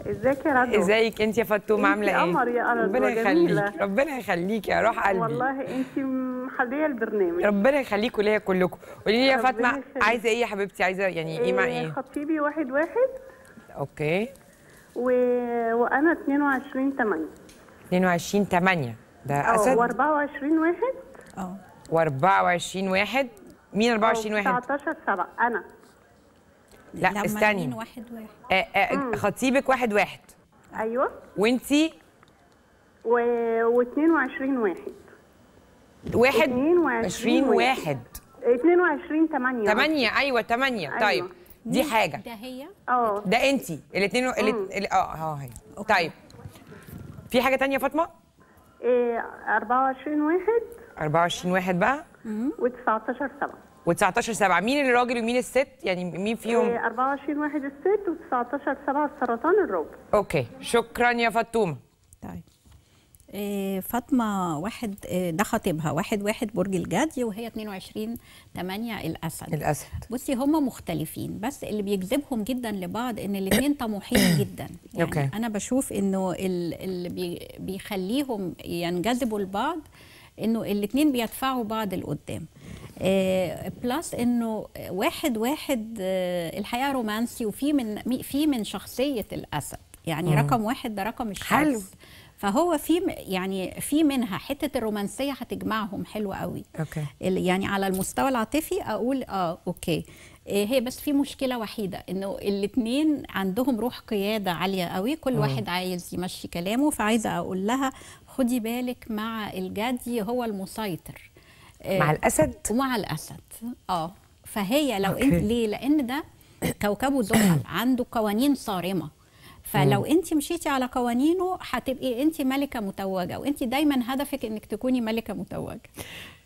ازيك يا رضوى ازيك انت يا فاطمه انتي عامله ايه قمر يا رضوى، ربنا جميلة. يخليك ربنا يخليك يا روح قلبي والله انت محليه البرنامج ربنا يخليكوا ليا كلكم قولي لي يا ربنا فاطمه يخليك. عايزه ايه يا حبيبتي عايزه يعني ايه مع ايه خطيبي واحد واحد اوكي و... وانا 22 8 22 8 ده اه اسد و24 واحد اه و24 واحد مين 24 واحد 19 7 انا لا لما استني مين واحد واحد آه آه خطيبك واحد واحد ايوه وانتي و... و22 واحد واحد 22 20 واحد 22 8 8 ايوه 8 أيوة. طيب دي حاجه ده هي اه ده انتي الاثنين اه اه هي طيب في حاجه تانية يا فاطمه إيه 24 واحد 24 واحد بقى و19 7 و19 7 مين الراجل ومين الست يعني مين فيهم إيه 24 واحد الست و19 7 السرطان الربع اوكي شكرا يا فطومه طيب إيه، فاطمة واحد إيه، ده خطيبها واحد واحد برج الجدي وهي 22 8 الأسد الاسد بصي هما مختلفين بس اللي بيجذبهم جدا لبعض ان الاثنين طموحين جدا يعني أوكي. انا بشوف انه ال- اللي بي- بيخليهم ينجذبوا لبعض انه الاثنين بيدفعوا بعض لقدام آه، بلس انه واحد واحد آه، الحياه رومانسي وفي من مي- في من شخصيه الاسد يعني رقم واحد ده رقم الشمس حلو. فهو في م- يعني في منها حته الرومانسيه هتجمعهم حلوه قوي اوكي ال- يعني على المستوى العاطفي اقول اه اوكي إيه هي بس في مشكله وحيده انه الاثنين عندهم روح قياده عاليه قوي كل واحد عايز يمشي كلامه فعايزه اقول لها خدي بالك مع الجدي هو المسيطر إيه، مع الاسد ومع الاسد اه فهي لو أوكي. انت ليه لان ده كوكبه زحل عنده قوانين صارمه فلو انت مشيتي على قوانينه هتبقي انت ملكه متوجه وانت دايما هدفك انك تكوني ملكه متوجه